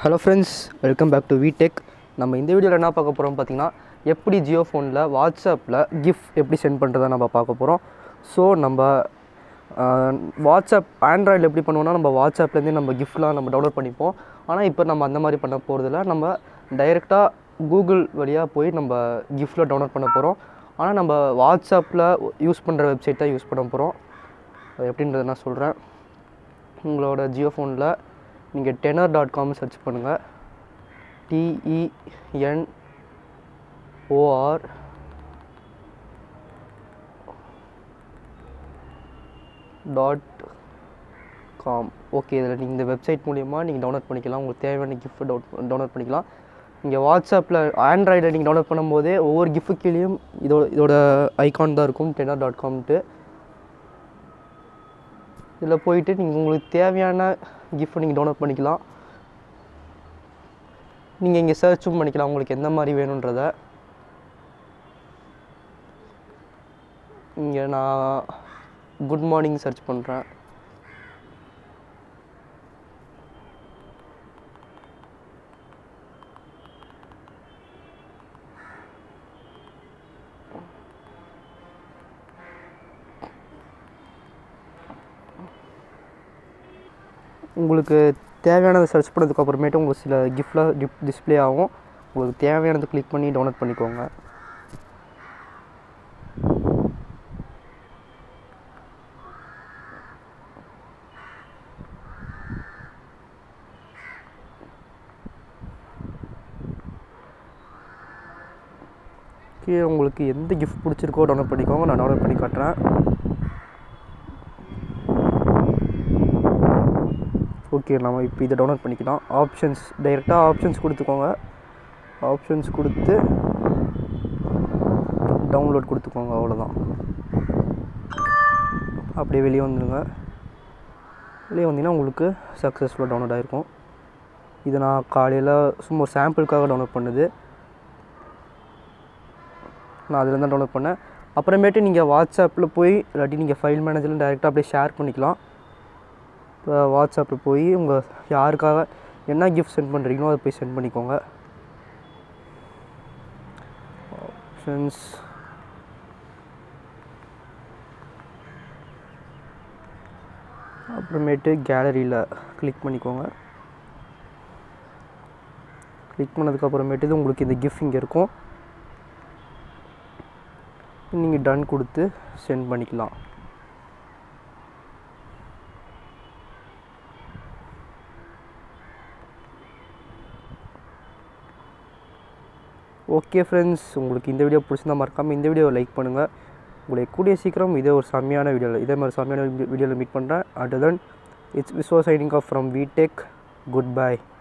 hello friends welcome back to V Tech நம்ம இந்த வீடியோவில் என்ன பார்க்க போகிறோம் பார்த்தீங்கன்னா எப்படி ஜியோ ஃபோனில் வாட்ஸ்அப்பில் கிஃப்ட் எப்படி சென்ட் பண்ணுறதா நம்ம பார்க்க போகிறோம் ஸோ நம்ம ஆஹ், வாட்ஸ்அப் ஆண்ட்ராய்டில் எப்படி பண்ணுவோம்னா நம்ம வாட்ஸ்அப்லேருந்தே நம்ம கிஃப்ட்லாம் நம்ம டவுன்லோட் பண்ணிப்போம் ஆனால் இப்போ நம்ம அந்த மாதிரி பண்ண போகிறதில்ல நம்ம டைரெக்டாக கூகுள் வழியாக போய் நம்ம கிஃப்ட்டில் டவுன்லோட் பண்ண போகிறோம் ஆனால் நம்ம வாட்ஸ்அப்பில் யூஸ் பண்ணுற வெப்சைட் தான் யூஸ் பண்ண போகிறோம் அது எப்படின்றத நான் சொல்கிறேன் உங்களோட ஜியோ ஃபோனில் நீங்கள் டெனர் டாட் காம் சர்ச் பண்ணுங்கள் T E N O R dot com okay இதில் நீங்கள் இந்த வெப்சைட் மூலிமா நீங்கள் டவுன்லோட் பண்ணிக்கலாம் உங்களுக்கு தேவையான கிஃப்ட் டவுன் டவுன்லோட் பண்ணிக்கலாம் நீங்கள் வாட்ஸ்அப்பில் ஆண்ட்ராய்டில் நீங்கள் டவுன்லோட் பண்ணும்போதே ஒவ்வொரு கிஃப்ட் கீழேயும் இதோட இதோட ஐகான் தான் இருக்கும் டெனர் டாட் காம்ட்டு இதில் போயிட்டு நீங்கள் உங்களுக்கு தேவையான கிஃப்ட் நீங்கள் டவுன்லோட் பண்ணிக்கலாம் நீங்கள் இங்கே சர்ச்சும் பண்ணிக்கலாம் உங்களுக்கு எந்த மாதிரி வேணுன்றத இங்கே நான் குட் மார்னிங் சர்ச் பண்ணுறேன் உங்களுக்கு தேவையானதை சர்ச் பண்ணதுக்கு அப்புறமேட்டு உங்களுக்கு சில கிஃப்ட்லாம் டிப் டிஸ்ப்ளே ஆகும் உங்களுக்கு தேவையானதை கிளிக் பண்ணி டவுன்லோட் பண்ணிக்கோங்க கீழே உங்களுக்கு எந்த கிஃப்ட் பிடிச்சிருக்கோ டவுன்லோட் பண்ணிக்கோங்க நான் டவுன்லோட் பண்ணி காட்டுறேன் ஓகே நம்ம இப்போ இதை டவுன்லோட் பண்ணிக்கலாம் ஆப்ஷன்ஸ் டைரெக்டாக ஆப்ஷன்ஸ் கொடுத்துக்கோங்க ஆப்ஷன்ஸ் கொடுத்து டவுன்லோட் கொடுத்துக்கோங்க அவ்வளோதான் அப்படியே வெளியே வந்துடுங்க வெளியே வந்தீங்கன்னா உங்களுக்கு சக்ஸஸ்ஃபுல்லாக டவுன்லோட் ஆகிருக்கும் இது நான் காலையில் சும்மா சாம்பிளுக்காக டவுன்லோட் பண்ணுது நான் அதில் தான் டவுன்லோட் பண்ணேன் அப்புறமேட்டு நீங்கள் வாட்ஸ்அப்பில் போய் இல்லாட்டி நீங்கள் ஃபைல் மேனேஜரில் டேரெக்டாக அப்படியே ஷேர் பண்ணிக்கலாம் இப்போ வாட்ஸ்அப்பில் போய் உங்கள் யாருக்காக என்ன கிஃப்ட் சென்ட் பண்ணுறீங்களோ அதை போய் சென்ட் பண்ணிக்கோங்க ஆப்ஷன்ஸ் அப்புறமேட்டு கேலரியில் கிளிக் பண்ணிக்கோங்க கிளிக் பண்ணதுக்கப்புறமேட்டு உங்களுக்கு இந்த கிஃப்ட் இங்கே இருக்கும் நீங்கள் டன் கொடுத்து சென்ட் பண்ணிக்கலாம் ஓகே ஃப்ரெண்ட்ஸ் உங்களுக்கு இந்த வீடியோ பிடிச்சிருந்தா மறக்காமல் இந்த வீடியோவை லைக் பண்ணுங்கள் உங்களை கூடிய சீக்கிரம் இதே ஒரு செம்மையான வீடியோவில் இதே மாதிரி செம்மையான வீடியோவில் மீட் பண்ணுறேன் and then it's Vishwa signing off from V Tech good by